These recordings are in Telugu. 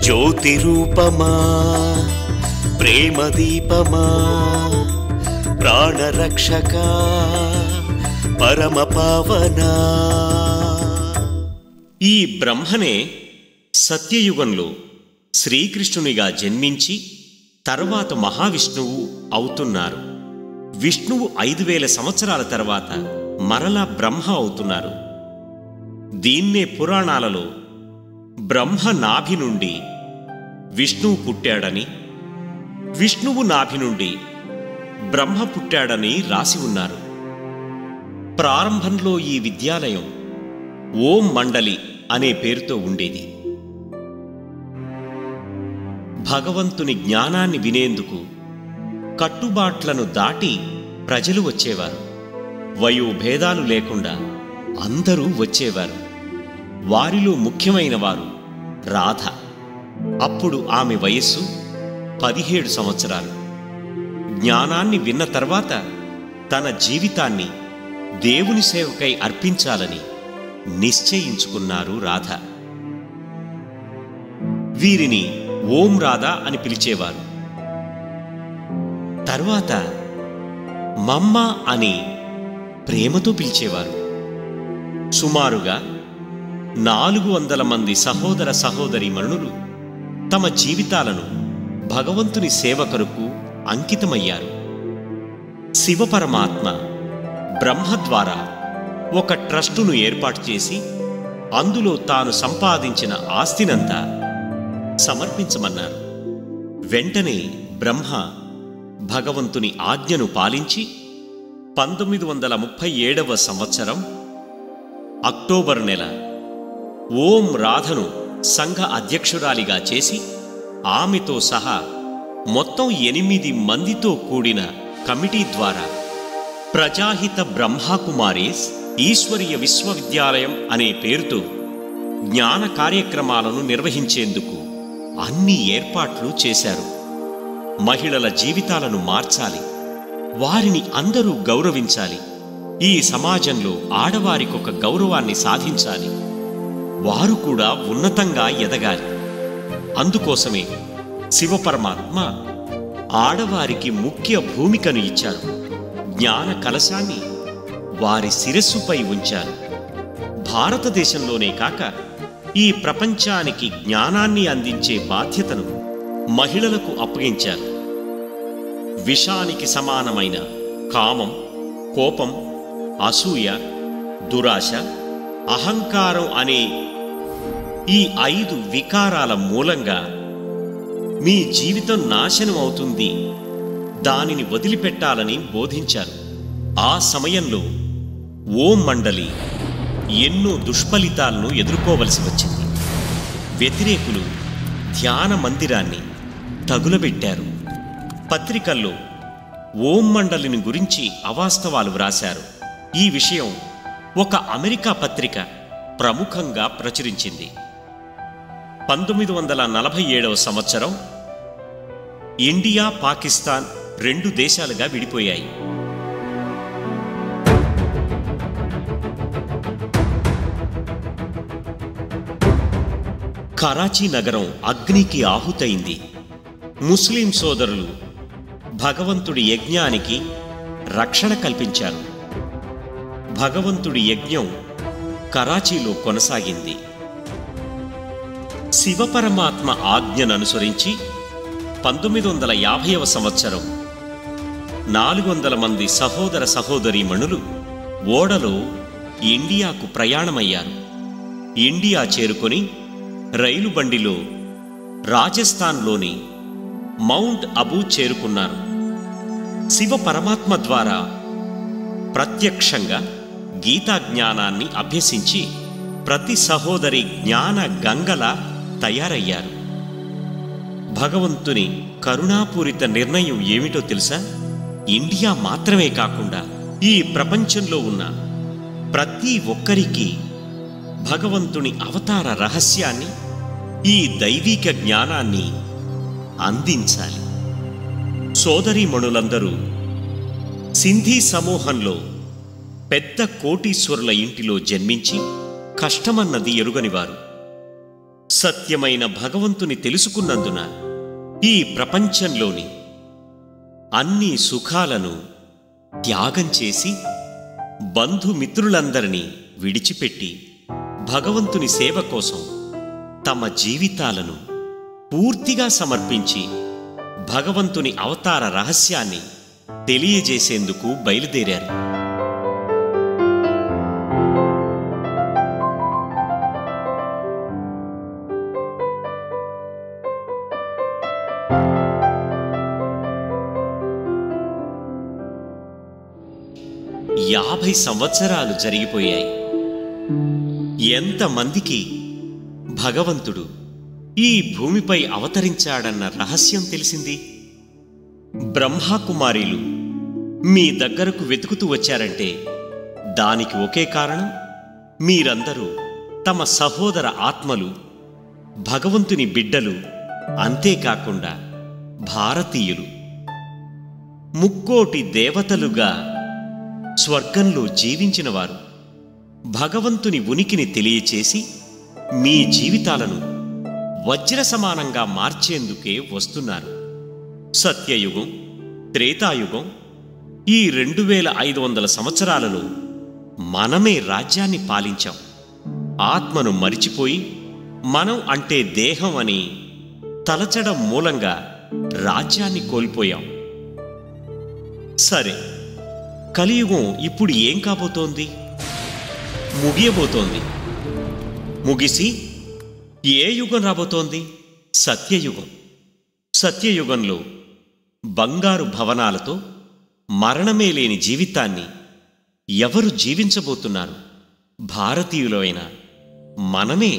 జ్యోతి రూపమా ప్రేమ దీపమా ప్రాణరక్షక పరమ పావనా ఈ బ్రహ్మనే సత్యయుగంలో శ్రీకృష్ణునిగా జన్మించి తర్వాత మహావిష్ణువు అవుతున్నారు విష్ణువు ఐదు వేల సంవత్సరాల తర్వాత మరలా బ్రహ్మ అవుతున్నారు దీన్నే పురాణాలలో బ్రహ్మ నాభి నుండి విష్ణువు పుట్టాడని విష్ణువు నాభి నుండి బ్రహ్మ పుట్టాడని రాసి ఉన్నారు ప్రారంభంలో ఈ విద్యాలయం ఓం మండలి అనే పేరుతో ఉండేది భగవంతుని జ్ఞానాన్ని వినేందుకు కట్టుబాట్లను దాటి ప్రజలు వచ్చేవారు వయోభేదాలు లేకుండా అందరూ వచ్చేవారు వారిలో ముఖ్యమైన వారు రాధ అప్పుడు ఆమె వయస్సు పదిహేడు సంవత్సరాలు జ్ఞానాన్ని విన్న తర్వాత తన జీవితాన్ని దేవుని సేవకై అర్పించాలని నిశ్చయించుకున్నారు రాధ వీరిని ఓం రాధ అని పిలిచేవారు తరువాత మమ్మ అని ప్రేమతో పిలిచేవారు సుమారుగా నాలుగు వందల మంది సహోదర సహోదరీమణులు తమ జీవితాలను భగవంతుని సేవ కొరకు అంకితమయ్యారు శివపరమాత్మ బ్రహ్మ ద్వారా ఒక ట్రస్టును ఏర్పాటు చేసి అందులో తాను సంపాదించిన ఆస్తినంతా సమర్పించమన్నారు వెంటనే బ్రహ్మ భగవంతుని ఆజ్ఞను పాలించి పంతొమ్మిది వందల ముప్పై ఏడవ సంవత్సరం అక్టోబర్ నెల ఓం రాధను సంఘ అధ్యక్షురాలిగా చేసి ఆమెతో సహా మొత్తం ఎనిమిది మందితో కూడిన కమిటీ ద్వారా ప్రజాహిత బ్రహ్మకుమారీస్ ఈశ్వరీయ విశ్వవిద్యాలయం అనే పేరుతో జ్ఞాన కార్యక్రమాలను నిర్వహించేందుకు అన్ని ఏర్పాట్లు చేశారు మహిళల జీవితాలను మార్చాలి వారిని అందరూ గౌరవించాలి ఈ సమాజంలో ఆడవారికొక గౌరవాన్ని సాధించాలి వారు కూడా ఉన్నతంగా ఎదగాలి అందుకోసమే శివపరమాత్మ ఆడవారికి ముఖ్య భూమికను ఇచ్చారు జ్ఞాన కలశాన్ని వారి శిరస్సుపై ఉంచారు భారతదేశంలోనే కాక ఈ ప్రపంచానికి జ్ఞానాన్ని అందించే బాధ్యతను మహిళలకు అప్పగించారు విషానికి సమానమైన కామం కోపం అసూయ దురాశ అహంకారం అనే ఈ ఐదు వికారాల మూలంగా మీ జీవితం నాశనం అవుతుంది దానిని వదిలిపెట్టాలని బోధించారు ఆ సమయంలో ఓం మండలి ఎన్నో దుష్ఫలితాలను ఎదుర్కోవలసి వచ్చింది వ్యతిరేకులు ధ్యాన మందిరాన్ని తగులబెట్టారు పత్రికల్లో ఓం మండలిని గురించి అవాస్తవాలు వ్రాశారు ఈ విషయం ఒక అమెరికా పత్రిక ప్రముఖంగా ప్రచురించింది పంతొమ్మిది వందల నలభై ఏడవ సంవత్సరం ఇండియా పాకిస్తాన్ రెండు దేశాలుగా విడిపోయాయి కరాచీ నగరం అగ్నికి ఆహుతైంది ముస్లిం సోదరులు భగవంతుడి యజ్ఞానికి రక్షణ కల్పించారు భగవంతుడి యజ్ఞం కరాచీలో కొనసాగింది శివపరమాత్మ ఆజ్ఞను అనుసరించి పంతొమ్మిది వందల యాభైవ సంవత్సరం నాలుగు వందల మంది సహోదర సహోదరీమణులు ఓడలో ఇండియాకు ప్రయాణమయ్యారు ఇండియా చేరుకొని రైలు బండిలో రాజస్థాన్లోని మౌంట్ అబూ చేరుకున్నారు శివ పరమాత్మ ద్వారా ప్రత్యక్షంగా గీతా జ్ఞానాన్ని అభ్యసించి ప్రతి సహోదరి జ్ఞాన గంగల తయారయ్యారు భగవంతుని కరుణాపూరిత నిర్ణయం ఏమిటో తెలుసా ఇండియా మాత్రమే కాకుండా ఈ ప్రపంచంలో ఉన్న ప్రతి ఒక్కరికి భగవంతుని అవతార రహస్యాన్ని ఈ దైవిక జ్ఞానాన్ని అందించాలి సోదరీమణులందరూ సింధీ సమూహంలో పెద్ద కోటీశ్వరుల ఇంటిలో జన్మించి కష్టమన్నది ఎరుగనివారు సత్యమైన భగవంతుని తెలుసుకున్నందున ఈ ప్రపంచంలోని అన్ని సుఖాలను త్యాగం చేసి బంధుమిత్రులందరినీ విడిచిపెట్టి భగవంతుని సేవ కోసం తమ జీవితాలను పూర్తిగా సమర్పించి భగవంతుని అవతార రహస్యాన్ని తెలియజేసేందుకు బయలుదేరారు యాభై సంవత్సరాలు జరిగిపోయాయి ఎంతమందికి భగవంతుడు ఈ భూమిపై అవతరించాడన్న రహస్యం తెలిసింది బ్రహ్మాకుమారీలు మీ దగ్గరకు వెతుకుతూ వచ్చారంటే దానికి ఒకే కారణం మీరందరూ తమ సహోదర ఆత్మలు భగవంతుని బిడ్డలు అంతేకాకుండా భారతీయులు ముక్కోటి దేవతలుగా స్వర్గంలో జీవించినవారు భగవంతుని ఉనికిని తెలియచేసి మీ జీవితాలను వజ్ర సమానంగా మార్చేందుకే వస్తున్నారు సత్యయుగం త్రేతాయుగం ఈ రెండు వేల ఐదు వందల సంవత్సరాలలో మనమే రాజ్యాన్ని పాలించాం ఆత్మను మరిచిపోయి మనం అంటే దేహం అని తలచడం మూలంగా రాజ్యాన్ని కోల్పోయాం సరే కలియుగం ఇప్పుడు ఏం కాబోతోంది ముగియబోతోంది ముగిసి ఏ యుగం రాబోతోంది సత్యయుగం సత్యయుగంలో బంగారు భవనాలతో మరణమే లేని జీవితాన్ని ఎవరు జీవించబోతున్నారు భారతీయులైన మనమే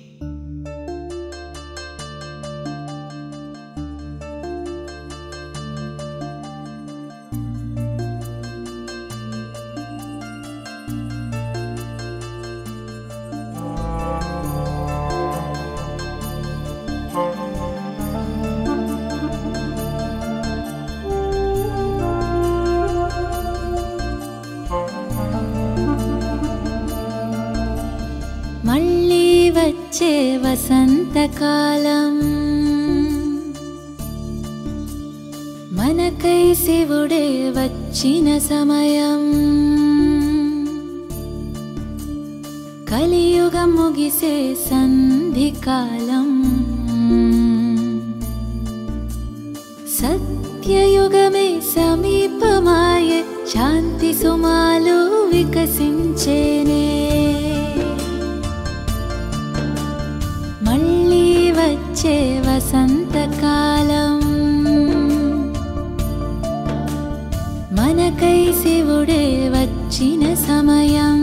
మళ్ళీ వచ్చే వసంతకాలం మనకై శివుడే వచ్చిన సమయం కలియుగం ముగిసే సంధికాలం సత్యయుగమే సమీపమాయే శాంతి సుమాలు వికసించేనే మళ్ళీ వచ్చే వసంతకాలం మనకై శివుడే వచ్చిన సమయం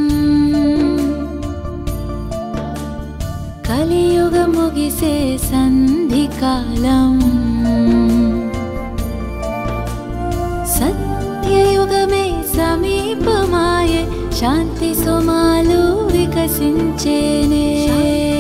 కలియుగం ముగిసే సంధికాలం సత్యయుగమే సమీపమాయే శాంతి సుమాలు వికసించేనే